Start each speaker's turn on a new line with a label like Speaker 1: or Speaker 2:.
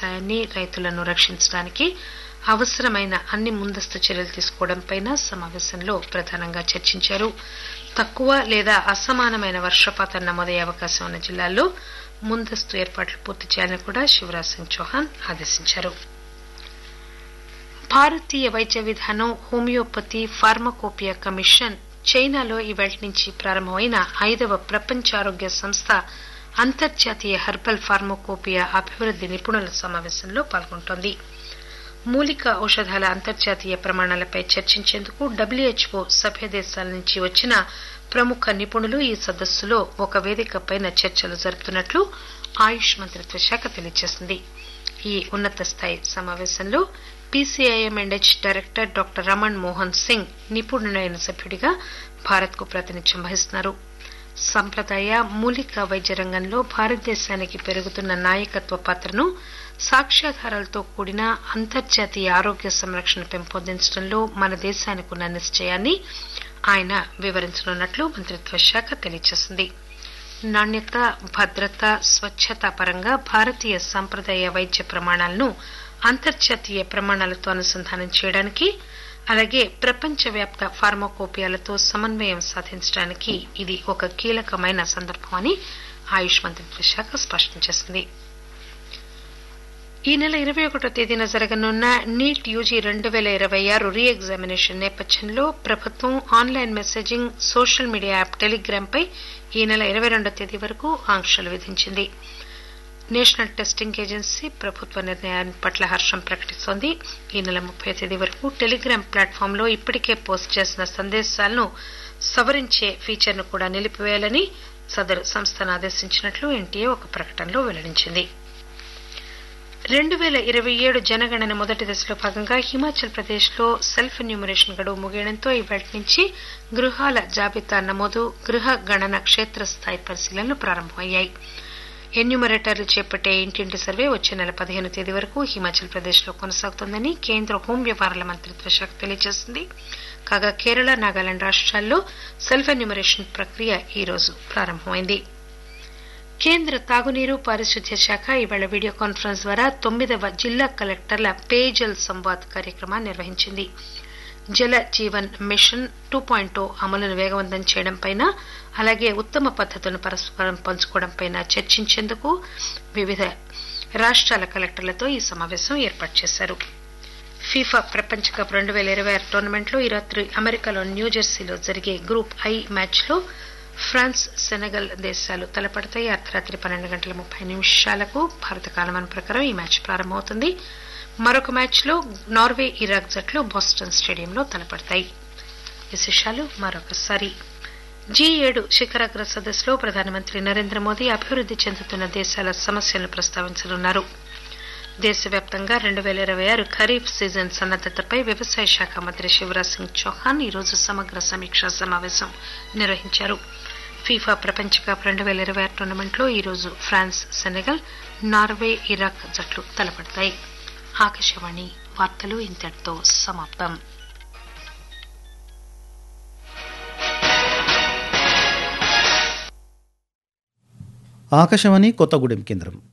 Speaker 1: వ్యవసాయాన్ని రైతులను రక్షించడానికి అవసరమైన అన్ని ముందస్తు చర్యలు తీసుకోవడంపై సమావేశంలో ప్రధానంగా చర్చించారు తక్కువ లేదా అసమానమైన వర్షపాతం నమోదయ్యే అవకాశం ఉన్న జిల్లాల్లో ముందస్తు ఏర్పాట్లు పూర్తి చేయాలని కూడా శివరాజ్ సింగ్ చౌహాన్ ఆదేశించారు భారతీయ వైద్య విధానం హోమియోపతి ఫార్మకోపియా కమిషన్ చైనాలో ఈవేళ నుంచి ప్రారంభమైన ఐదవ ప్రపంచ ఆరోగ్య సంస్థ అంతర్జాతీయ హెర్బల్ ఫార్మకోపియా అభివృద్ది నిపుణుల సమావేశంలో పాల్గొంటోంది మూలిక ఔషధాల అంతర్జాతీయ ప్రమాణాలపై చర్చించేందుకు డబ్ల్యూహెచ్ఓ సభ్య దేశాల నుంచి వచ్చిన ప్రముఖ నిపుణులు ఈ సదస్సులో ఒక వేదికపై చర్చలు జరుపుతున్నట్లు ఆయుష్ మంత్రిత్వ శాఖ తెలియజేసింది ఈ ఉన్నత స్థాయి సమావేశంలో PCIM and H director doctor Raman Mohan Singh నిపుణుడైన సభ్యుడిగా భారత్ కు ప్రాతినిధ్యం వహిస్తున్నారు సంప్రదాయ మూలిక వైద్య రంగంలో భారతదేశానికి పెరుగుతున్న నాయకత్వ పాత్రను సాక్ష్యాధారాలతో కూడిన అంతర్జాతీయ ఆరోగ్య సంరక్షణ పెంపొందించడంలో మన దేశానికి ఉన్న నిశ్చయాన్ని ఆయన వివరించనున్నట్లు మంత్రిత్వ శాఖ తెలియజేసింది నాణ్యత భద్రత స్వచ్చత పరంగా భారతీయ సంప్రదాయ వైద్య ప్రమాణాలను అంతర్జాతీయ ప్రమాణాలతో అనుసంధానం చేయడానికి అలాగే ప్రపంచవ్యాప్త ఫార్మాకోపియాలతో సమన్వయం సాధించడానికి ఇది ఒక కీలకమైన సందర్భమని ఆయుష్ మంత్రిత్వ శాఖ స్పష్టం చేసింది ఈ నెల ఇరవై ఒకటో తేదీన జరగనున్న నీట్ యూజీ రెండు పేల ఇరవై ఆరు రీ ఎగ్జామినేషన్ నేపథ్యంలో ప్రభుత్వం online messaging social media app Telegram పై ఈ నెల ఇరవై రెండో తేదీ వరకు ఆంక్షలు విధించింది నేషనల్ టెస్టింగ్ ఏజెన్సీ ప్రభుత్వ నిర్ణయాన్ని పట్ల హర్షం ప్రకటిస్తోంది ఈ నెల ముప్పై తేదీ వరకు టెలిగ్రామ్ ప్లాట్ఫామ్ లో ఇప్పటికే పోస్ట్ చేసిన సందేశాలను సవరించే ఫీచర్ను కూడా నిలిపివేయాలని సదరు సంస్థను ఆదేశించినట్లు ఎన్టీఏ ఒక ప్రకటనలో వెల్లడించింది రెండు పేల ఇరవై ఏడు జనగణన మొదటి దశలో భాగంగా హిమాచల్ ప్రదేశ్ లో సెల్ఫ్ ఎన్యూమరేషన్ గడువు ముగియడంతో ఇవాటి నుంచి గృహాల జాబితా నమోదు గృహ గణన క్షేత్రస్థాయి పరిశీలనలు ప్రారంభమయ్యాయి ఎన్యూమరేటర్లు చేపట్టే ఇంటింటి సర్వే వచ్చే నెల పదిహేను తేదీ వరకు హిమాచల్ ప్రదేశ్ లో కొనసాగుతోందని కేంద్ర హోం వ్యవహారాల మంత్రిత్వ శాఖ తెలియజేసింది కాగా కేరళ నాగాలాండ్ రాష్ట్రాల్లో సెల్ఫ్ ఎన్యూమరేషన్ ప్రక్రియ ఈ రోజు ప్రారంభమైంది కేంద్ర తాగునీరు పారిశుద్ధ్య శాఖ ఇవాళ వీడియో కాన్ఫరెన్స్ ద్వారా తొమ్మిదవ జిల్లా కలెక్టర్ల పేజల్ సంవాద్ కార్యక్రమాన్ని నిర్వహించింది జల జీవన్ మిషన్ టూ పాయింట్ అమలును వేగవంతం చేయడంపై అలాగే ఉత్తమ పద్దతులను పరస్పరం పంచుకోవడంపై చర్చించేందుకు వివిధ రాష్ట్రాల కలెక్టర్లతో ఈ సమావేశం ఏర్పాటు చేశారు ఫీఫా ప్రపంచ కప్ రెండు పేల ఇరవై ఆరు టోర్నమెంట్లో ఈ రాత్రి అమెరికాలో న్యూజెర్సీలో జరిగే గ్రూప్ ఐ మ్యాచ్లో ఫ్రాన్స్ సెనెగల్ దేశాలు తలపడతాయి అర్ధరాత్రి పన్నెండు గంటల ముప్పై నిమిషాలకు భారత కాలమాన ప్రకారం ఈ మ్యాచ్ ప్రారంభమవుతుంది మరొక మ్యాచ్లో నార్వే ఇరాక్ జట్లు బోస్టన్ స్టేడియంలో తలపడతాయి విశేషాలు మరొకసారి జీ ఏడు శిఖరాగ్ర సదస్సులో ప్రధానమంత్రి నరేంద్ర మోదీ అభివృద్ది చెందుతున్న దేశాల సమస్యలను ప్రస్తావించనున్నారు దేశవ్యాప్తంగా రెండు పేల ఇరవై ఆరు ఖరీఫ్ సీజన్ సన్నద్దతపై వ్యవసాయ శాఖ మంత్రి శివరాజ్ సింగ్ చౌహాన్ ఈరోజు సమగ్ర సమీక్షా సమావేశం నిర్వహించారు ఫీఫా ప్రపంచ కప్ రెండు పేల ఇరవై ఆరు టోర్నమెంట్లో ఈరోజు ఫ్రాన్స్ సెనెగల్ నార్వే ఇరాక్ జట్లు తలపడతాయి ఆకాశవాణి వార్తలు ఇంతటితో సమాప్తం
Speaker 2: ఆకాశవాణి కొత్తగూడెం కేంద్రం